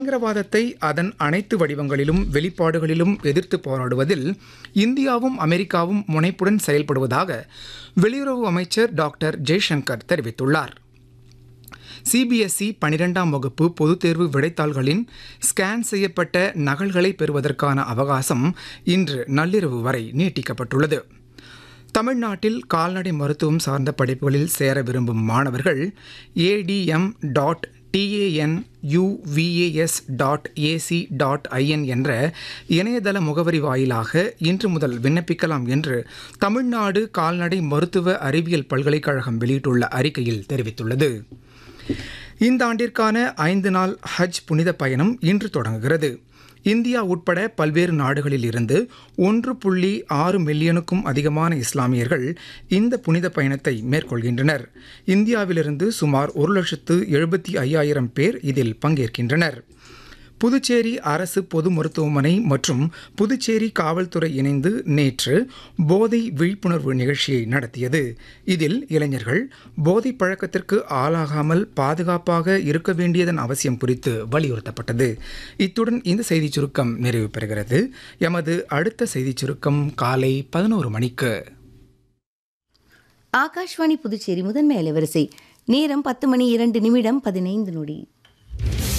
பயங்கரவாதத்தை அதன் அனைத்து வடிவங்களிலும் வெளிப்பாடுகளிலும் எதிர்த்து போராடுவதில் இந்தியாவும் அமெரிக்காவும் முனைப்புடன் செயல்படுவதாக வெளியுறவு அமைச்சர் டாக்டர் ஜெய்சங்கர் தெரிவித்துள்ளார் சிபிஎஸ்இ பனிரெண்டாம் வகுப்பு பொதுத் தேர்வு விடைத்தாள்களின் ஸ்கேன் செய்யப்பட்ட நகல்களை பெறுவதற்கான அவகாசம் இன்று நள்ளிரவு வரை நீட்டிக்கப்பட்டுள்ளது தமிழ்நாட்டில் கால்நடை மருத்துவம் சார்ந்த படிப்புகளில் சேர விரும்பும் மாணவர்கள் A D M dot T A N U V A S dot AC dot IN என்ற இணையதள முகவரி வாயிலாக இன்று முதல் விண்ணப்பிக்கலாம் என்று தமிழ்நாடு கால்நடை மருத்துவ அறிவியல் பல்கலைக்கழகம் வெளியிட்டுள்ள அறிக்கையில் தெரிவித்துள்ளது இந்த ஆண்டிற்கான ஐந்து நாள் ஹஜ் புனித பயணம் இன்று தொடங்குகிறது இந்தியா உட்பட பல்வேறு நாடுகளில் இருந்து ஒன்று புள்ளி ஆறு மில்லியனுக்கும் அதிகமான இஸ்லாமியர்கள் இந்த புனித பயணத்தை மேற்கொள்கின்றனர் இந்தியாவிலிருந்து சுமார் ஒரு லட்சத்து எழுபத்தி ஐயாயிரம் பேர் இதில் பங்கேற்கின்றனர் புதுச்சேரி அரசு பொது மருத்துவமனை மற்றும் புதுச்சேரி காவல்துறை இணைந்து நேற்று போதை விழிப்புணர்வு நிகழ்ச்சியை நடத்தியது இதில் இளைஞர்கள் போதை பழக்கத்திற்கு ஆளாகாமல் பாதுகாப்பாக இருக்க வேண்டியதன் அவசியம் குறித்து வலியுறுத்தப்பட்டது இத்துடன் இந்த செய்திச் சுருக்கம் நிறைவு பெறுகிறது எமது அடுத்த செய்திச் சுருக்கம் காலை பதினோரு மணிக்கு ஆகாஷ்வாணி புதுச்சேரி முதன்மை அலைவரிசை நேரம் பத்து மணி இரண்டு நிமிடம் பதினைந்து நொடி